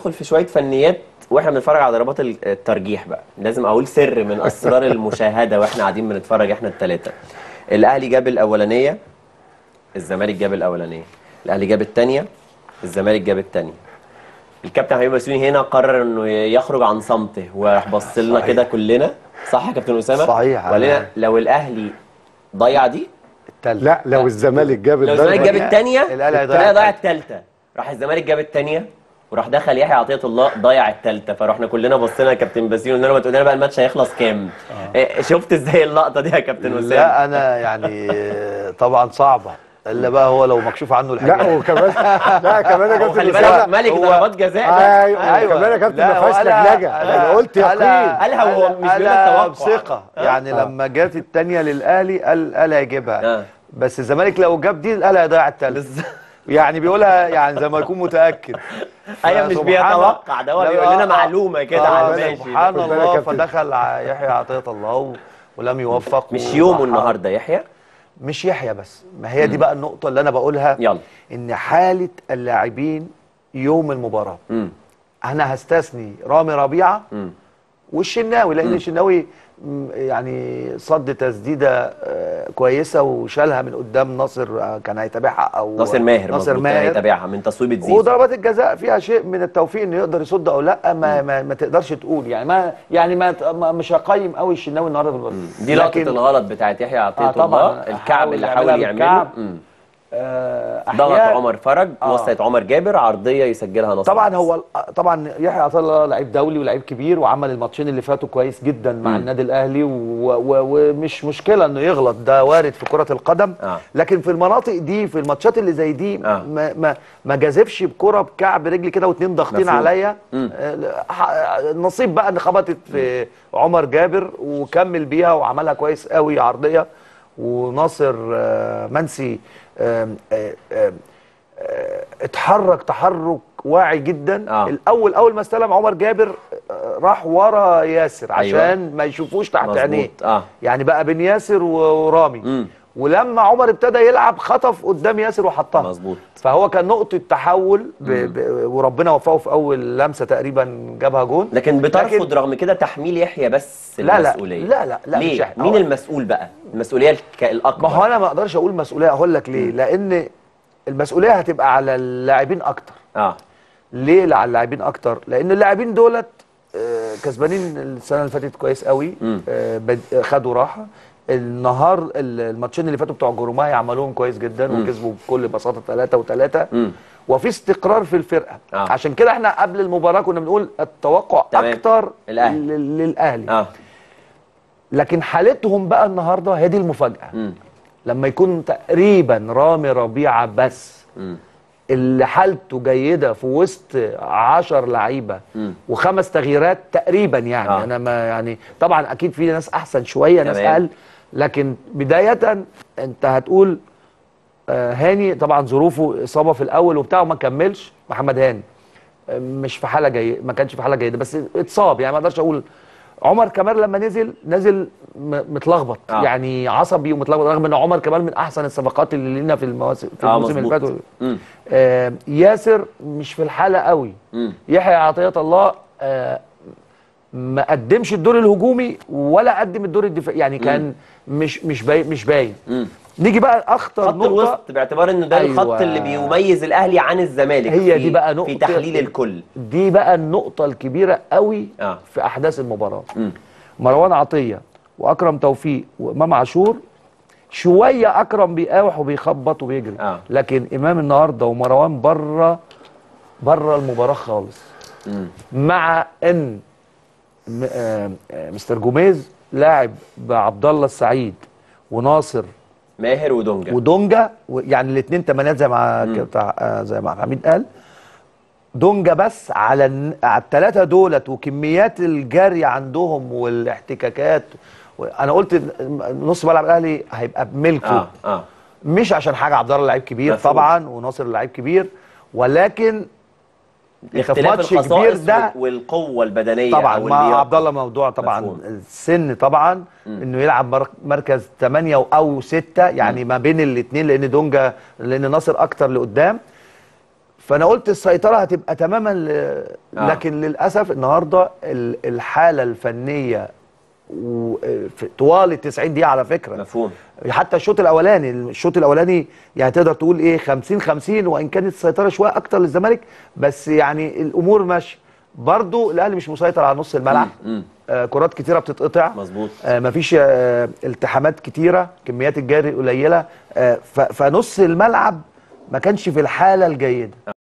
ندخل في شويه فنيات واحنا بنتفرج على ضربات ال- الترجيح بقى لازم اقول سر من اسرار المشاهده واحنا قاعدين بنتفرج احنا الثلاثه الاهلي جاب الاولانيه الزمالك جاب الاولانيه الاهلي جاب الثانيه الزمالك جاب الثانيه الكابتن حبيب بسيوني هنا قرر انه يخرج عن صمته وراح بص لنا صحيح. كده كلنا صح يا كابتن اسامه صحيح. وقال لنا أنا- لو الاهلي ضيع دي التالتة لا لو الزمالك جاب لو الزمالك جاب الضربه الثانيه الأهلي هيضيع الثانيه ضيع التالتة. الثالثه راح الزمالك جاب الثانيه وراح دخل يحيى عطيه الله ضيع الثالثه فرحنا كلنا بصينا لكابتن باسيل قلنا له ما تقول لنا بقى الماتش هيخلص كام إيه، شفت ازاي اللقطه دي يا كابتن اسامه لا انا يعني آه، طبعا صعبه الا بقى هو لو مكشوف عنه الحجاب لا وكمان لا كمان يا هو خلي كابتن بالك اسامه ملك هو- ضربات جزاء ده. ايوه أيوة. كمان يا كابتن لا، ما فيهاش وأنا- لجلجه أنا- انا قلت أنا- يقين قالها وهو مش بيقول لك انا توقع. بثقه يعني لما جت الثانيه للاهلي قال قال هيجيبها آه. بس الزمالك لو جاب دي الاهلي هيضيع الثالثه يعني بيقولها يعني زي ما يكون متاكد ايوه مش فسبحان- بيتوقع ده هو لا، بيقول لنا آه، معلومه كده آه، على الماشي سبحان خد بالك الله يا كابتن. فدخل ع- يحيى عطيه الله و- ولم يوفق مش يومه وراح- النهارده يحيى مش يحيى بس ما هي دي بقى النقطه اللي انا بقولها يلا. ان حاله اللاعبين يوم المباراه امم انا هستثني رامي ربيعه امم والشناوي لان الشناوي م، يعني صد تسديده آه، كويسه وشالها من قدام ناصر آه، كان هيتابعها او ناصر ماهر ناصر مظبوط كان ماهر هيتابعها من تصويبه زيزو وضربات الجزاء فيها شيء من التوفيق انه يقدر يصد او لا ما ما, ما تقدرش تقول يعني ما يعني ما, ما مش هقيم قوي الشناوي النهارده في المباراة. دي لقطه لكن، الغلط بتاعت يحيى عطيه آه، طبعاً. الله الكعب اللي حاول حاول يعملها يعمله بالكعب. مم. آه ضغط أحيانا- عمر فرج آه. وصلت عمر جابر عرضيه يسجلها نصر طبعا هو طبعا يحيى عطيه الله لعيب دولي ولعيب كبير وعمل الماتشين اللي فاتوا كويس جدا مع النادي الاهلي و- و- ومش مشكله انه يغلط ده وارد في كره القدم آه. لكن في المناطق دي في الماتشات اللي زي دي آه. ما ما ما جازفش بكره بكعب رجلي كده واتنين ضاغطين مفهوم. عليا مم. آه، ح- نصيب بقى ان خبطت في عمر جابر وكمل بيها وعملها كويس قوي عرضيه وناصر آه، منسي آم، آه، آم، آه، اتحرك تحرك واعي جدا آه. الاول اول ما استلم عمر جابر آه، راح ورا ياسر أيوة. عشان ما يشوفوش تحت مظبوط. عينيه آه. يعني بقى بين ياسر و- ورامي مم. ولما عمر ابتدى يلعب خطف قدام ياسر وحطها مظبوط. فهو كان نقطه تحول ب... ب... وربنا وفقه في اول لمسه تقريبا جابها جون لكن بترفض رغم كده تحميل يحيى بس لا، لا، المسؤوليه لا، لا، لا، مش ليه يحيى. مين هو- المسؤول بقى المسؤوليه الك- الاكبر ما هو انا ما اقدرش اقول مسؤوليه اقول لك ليه لان المسؤوليه هتبقى على اللاعبين اكتر اه ليه على اللاعبين اكتر لان اللاعبين دولت آه، كسبانين السنه اللي فاتت كويس قوي مم. آه، بد- خدوا راحه النهار ال- الماتشين اللي فاتوا بتوع جروماي عملوهم كويس جدا وكسبوا بكل بساطه ثلاثه وثلاثه مم. وفي استقرار في الفرقه آه. عشان كده احنا قبل المباراه كنا بنقول التوقع تمام. اكتر الأهلي. لل- للاهلي اه لكن حالتهم بقى النهارده هي دي المفاجاه مم. لما يكون تقريبا رامي ربيعه بس مم. اللي حالته جيده في وسط 10 لعيبه مم. وخمس تغييرات تقريبا يعني آه. آه. انا ما يعني طبعا اكيد في ناس احسن شويه ناس تمام. اقل لكن بدايه انت هتقول آه هاني طبعا ظروفه اصابه في الاول وبتاع وما كملش محمد هاني آه، مش في حاله جيده ما كانش في حاله جيده بس اتصاب يعني ما اقدرش اقول عمر كمال لما نزل نزل م- متلخبط آه. آه. يعني عصبي ومتلخبط رغم ان عمر كمال من احسن الصفقات اللي لنا في المواسم في اه الموسم اللي مظبوط فات مم. آه ياسر مش في الحاله قوي مم. يحيى عطيه الله آه ما قدمش الدور الهجومي ولا قدم الدور الدفاعي يعني كان مش مش باين مش باين مم. نيجي بقى اخطر خط نقطه الوسط باعتبار ان ده أيوة. الخط اللي بيميز الاهلي عن الزمالك هي في دي بقى نقطه في تحليل الكل دي بقى النقطه الكبيره قوي آه. في احداث المباراه مم. مروان عطيه واكرم توفيق وامام عاشور شويه اكرم بيقاوح وبيخبط وبيجري آه. لكن امام النهارده ومروان بره بره المباراه خالص مم. مع ان م- آه، آه، مستر جوميز لاعب بعبد الله السعيد وناصر ماهر ودونجا ودونجا و- يعني الاثنين تمانيات زي ما بتاع آه، زي ما حميد قال دونجا بس على الن- على الثلاثه دولت وكميات الجري عندهم والاحتكاكات و- انا قلت ن- نص ملعب الاهلي هيبقى بملكه اه اه مش عشان حاجه عبد الله لعيب كبير مفهوم. طبعا وناصر لعيب كبير ولكن انت في اختلاف ماتش كبير الخصائص ده والقوه البدنيه طبعا أو مع اللياقة. عبد الله موضوع طبعا مفهوم. السن طبعا انه يلعب مر- مركز 8 او 6 يعني ما بين الاثنين لان دونجا لان ناصر اكتر لقدام فانا قلت السيطره هتبقى تماما ل... آه. لكن للاسف النهارده ال- الحاله الفنيه و... في- طوال ال 90 دقيقه على فكره مفهوم حتى الشوط الاولاني الشوط الاولاني يعني تقدر تقول ايه 50 50 وان كانت السيطره شويه اكتر للزمالك بس يعني الامور ماشيه برضو الاهلي مش مسيطر على نص الملعب مم. آه كرات كتيره بتتقطع مظبوط آه مفيش آه التحامات كتيره كميات الجري قليله آه ف- فنص الملعب ما كانش في الحاله الجيده